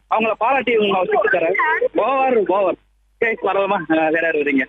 அவங்கள பாராட்டி உங்க வச்சுட்டு தரேன் ஓவர் ஓவர் சரி வரலாமா அஹ், வேற யார் வரீங்க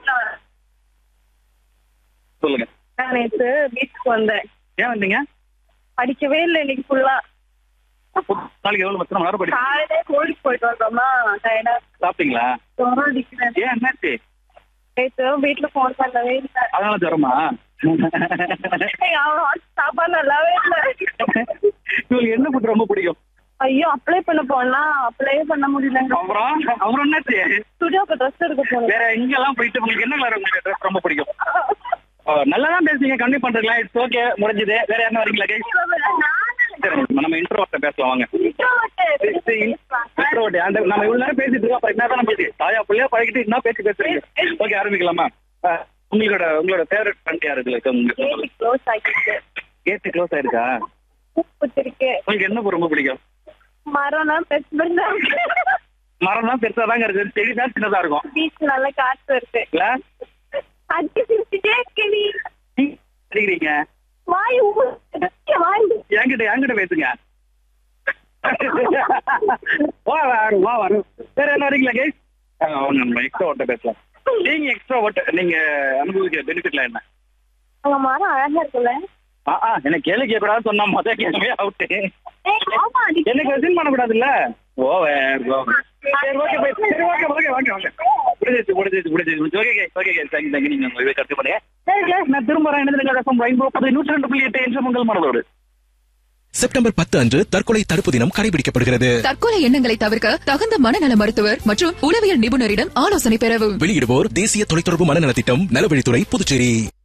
சொல்லுங்க நான் நேற்று பீச்சுக்கு வந்தேன் ஏன் வந்தீங்க படிக்கவே இல்லை இன்னைக்கு ஃபுல்லா நாளைக்கு எவ்வளவு பத்து மணி நேரம் படி காலையிலே கோழிக்கு போயிட்டு வந்தோமா டயர்டா சாப்பிட்டீங்களா ரொம்ப அடிக்கிறேன் ஏன் என்னாச்சு நேற்று வீட்டுல போன் பண்ணவே இல்லை அதனால ஜுரமா ஏய், அவன் சாப்பாடு நல்லாவே இல்லை உங்களுக்கு என்ன ஃபுட் ரொம்ப பிடிக்கும் ஐயோ அப்ளை பண்ண போனா அப்ளை பண்ண முடியலங்க அப்புறம் அப்புறம் என்னாச்சு ஸ்டுடியோக்கு ட்ரெஸ் எடுக்க போனேன் வேற எங்கெல்லாம் போயிட்டு உங்களுக்கு என்ன கலர் உங்களுக்கு ட்ரெஸ் ரொம்ப பிடிக்கும் ஓ, நல்லா தான் பேசுறீங்க கம்மி பண்றீங்களா இட்ஸ் ஓகே முடிஞ்சது வேற யாரும் வரீங்களா guys? சரி நம்ம இன்ட்ரோட்ட பேசலாம் வாங்க இன்ட்ரோட் அந்த நம்ம இவ்வளவு நேரம் பேசிட்டு இருக்கோம் அப்புறம் என்ன தான் பேசி தாயா பிள்ளையா பழகிட்டு என்ன பேசி பேசுறீங்க ஓகே ஆரம்பிக்கலாமா அஹ், உங்களோட உங்களோட ஃபேவரட் ஃப்ரெண்ட் யார் இதுல இருக்கு க்ளோஸ் ஆகிட்டு கேட்டு க்ளோஸ் ஆயிருக்கா கொடுத்துருக்கு உங்களுக்கு என்ன பூ ரொம்ப பிடிக்கும் மரம்லாம் பெருசு மரம் தான் பெருசா தாங்க இருக்கு செடி தான் சின்னதா இருக்கும் பீச் நல்ல காற்று இருக்கு இல்ல அடி சிரிச்சுட்டே இருக்க நீ நீங்க அடிக்கிறீங்க வாய் ஊ- வாய் என்கிட்ட என்கிட்ட பேசுங்க வா வரும் வா வரும் வேற என்ன வரீங்களா கைஸ் நம்ம எக்ஸ்ட்ரா ஓட்ட பேசலாம் நீங்க எக்ஸ்ட்ரா ஓட்ட நீங்க அனுபவிக்கிற பெனிஃபிட்ல என்ன அங்க மரம் அழகா இருக்குல்ல ஆ ஆ எனக்கு கேள்வி கேட்கக்கூடாது சொன்னா மொத கேள்வி அவுட்டு ஏய், ஆமா அடி எனக்கு வெசின் பண்ணக்கூடாதுல்ல ஓவர் ஓவர் சரி ஓகே பை சரி ஓகே ஓகே வாங்க வாங்க முடிஞ்சிச்சு முடிஞ்சிச்சு முடிஞ்சிச்சு okay okay okay thank thank நீங்க உங்க இதை கருத்து பண்ணுங்க சரி guys, நான் திரும்ப வரேன் என்னது எஃப்எம் ரெயின்போ பத்து நூற்றி ரெண்டு புள்ளி எட்டு என்ற உங்கள் மனதோடு செப்டம்பர் பத்து அன்று தற்கொலை தடுப்பு தினம் கடைபிடிக்கப்படுகிறது தற்கொலை எண்ணங்களை தவிர்க்க தகுந்த மனநல மருத்துவர் மற்றும் உளவியல் நிபுணரிடம் ஆலோசனை பெறவும் வெளியிடுவோர் தேசிய தொலைத்தொடர்பு மனநலத் திட்டம் நலவழித்துறை புதுச்சேரி